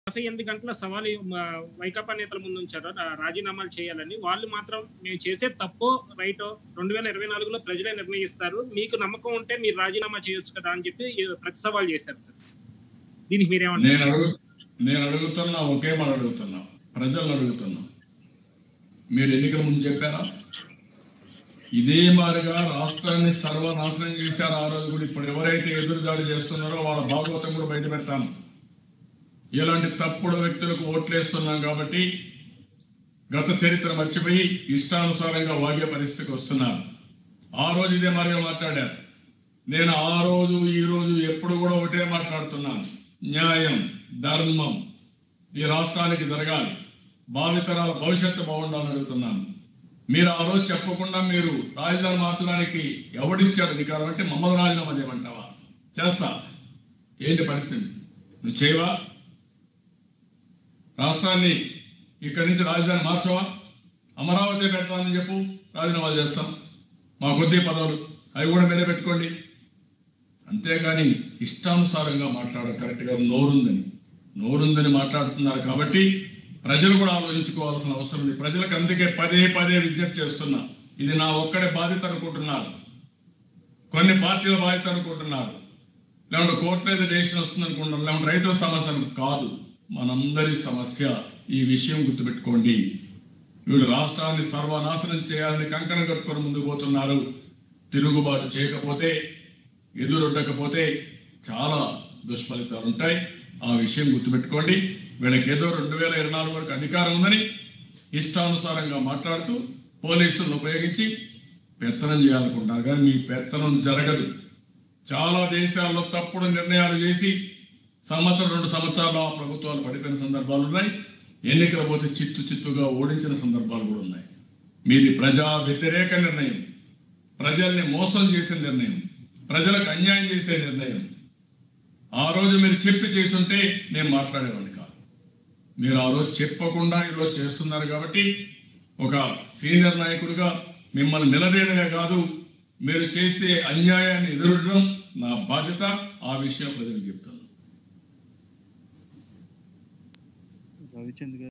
నలభై ఎనిమిది గంటల సవాల్ వైకాపా నేతల ముందు ఉంచారు రా- రాజీనామాలు చేయాలని వాళ్ళు మాత్రం మేము చేసే తప్పో రైటో రెండు వేల ఇరవై నాలుగులో ప్రజలే నిర్ణయిస్తారు మీకు నమ్మకం ఉంటే మీరు రాజీనామా చేయొచ్చు కదా అని చెప్పి ఈ ప్రతి సవాల్ చేశారు సార్ దీనికి మీరేమంటారు నేను అడుగు నేను అడుగుతున్నా ఒకే మాట అడుగుతున్నా ప్రజలను అడుగుతున్నా మీరు ఎన్నికల ముందు చెప్పారా ఇదే మాదిరిగా రాష్ట్రాన్ని సర్వనాశనం చేశారు ఆ రోజు కూడా ఇప్పుడు ఎవరైతే ఎదురుదాడి చేస్తున్నారో వాళ్ళ భాగవతం కూడా బయట పెడతాను ఇలాంటి తప్పుడు వ్యక్తులకు ఓట్లేస్తున్నాం కాబట్టి గత చరిత్ర మర్చిపోయి ఇష్టానుసారంగా వాగే పరిస్థితికి వస్తున్నారు ఆ రోజు ఇదే మాదిరిగా మాట్లాడారు నేను ఆ రోజు ఈ రోజు ఎప్పుడు కూడా ఒకటే మాట్లాడుతున్నాను న్యాయం ధర్మం ఈ రాష్ట్రానికి జరగాలి భావితరాల భవిష్యత్తు బాగుండాలని అడుగుతున్నాను మీరు ఆ రోజు చెప్పకుండా మీరు రాజధాని మార్చడానికి ఎవడిచ్చాడు అధికారం అంటే మమ్మల్ని రాజీనామా చేయమంటావా చేస్తా ఏంటి పరిస్థితి నువ్వు చేయవా రాష్ట్రాన్ని ఇక్కడి నుంచి రాజధాని మార్చవా అమరావతి పెడతానని చెప్పు రాజీనామా చేస్తాం మా కొద్ది పదవులు అవి కూడా మీరే పెట్టుకోండి అంతేగాని ఇష్టానుసారంగా మాట్లాడడం కరెక్ట్ గా నోరుందని నోరుందని మాట్లాడుతున్నారు కాబట్టి ప్రజలు కూడా ఆలోచించుకోవాల్సిన అవసరం ఉంది ప్రజలకు అందుకే పదే పదే విజ్ఞప్తి చేస్తున్నా ఇది నా ఒక్కడే బాధ్యత అనుకుంటున్నారు కొన్ని పార్టీల బాధ్యత అనుకుంటున్నారు లేకుంటే కోర్టు మీద డెసిషన్ వస్తుంది అనుకుంటున్నారు లేకుంటే రైతుల సమస్య అను- కాదు మనందరి సమస్య ఈ విషయం గుర్తుపెట్టుకోండి వీళ్ళు రాష్ట్రాన్ని సర్వనాశనం చేయాలని కంకణం కట్టుకొని ముందుకు పోతున్నారు తిరుగుబాటు చేయకపోతే ఎదురొడ్డకపోతే చాలా దుష్ఫలితాలు ఉంటాయి ఆ విషయం గుర్తుపెట్టుకోండి వీళ్ళకి ఏదో రెండు వేల ఇరవై నాలుగు వరకు అధికారం ఉందని ఇష్టానుసారంగా మాట్లాడుతూ పోలీసులను ఉపయోగించి పెత్తనం చేయాలనుకుంటారు కానీ మీ పెత్తనం జరగదు చాలా దేశాల్లో తప్పుడు నిర్ణయాలు చేసి సంవత్సరం రెండు సంవత్సరాలు ఆ ప్రభుత్వాలు పడిపోయిన సందర్భాలు ఉన్నాయి ఎన్నికల పోతే చిత్తు చిత్తుగా ఓడించిన సందర్భాలు కూడా ఉన్నాయి మీది ప్రజా వ్యతిరేక నిర్ణయం ప్రజల్ని మోసం చేసే నిర్ణయం ప్రజలకు అన్యాయం చేసే నిర్ణయం ఆ రోజు మీరు చెప్పి చేసుంటే నేను మాట్లాడేవాడిని కాదు మీరు ఆ రోజు చెప్పకుండా ఈరోజు చేస్తున్నారు కాబట్టి ఒక సీనియర్ నాయకుడిగా మిమ్మల్ని నిలదీయడమే కాదు మీరు చేసే అన్యాయాన్ని ఎదురడం నా బాధ్యత ఆ విషయం ప్రజలకు చెప్తాను రవిచంద్ గారు